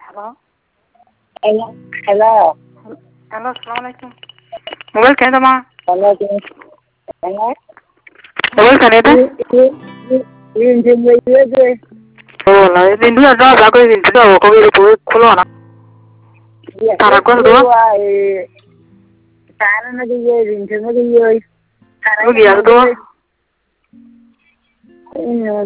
Hello. Hello. Hello. Hello, السلام عليكم موبايلك يا جماعة Hello. Hello. موبايلك يا ده Nhìn thì người yêu rồi. والله دين دي أنا بقول دين دي أنا بقول بقول كلنا Tara con đứa. Tara nó đi về, nhìn thì nó đi về. Tara Nó gì à, nó đứa? đi về.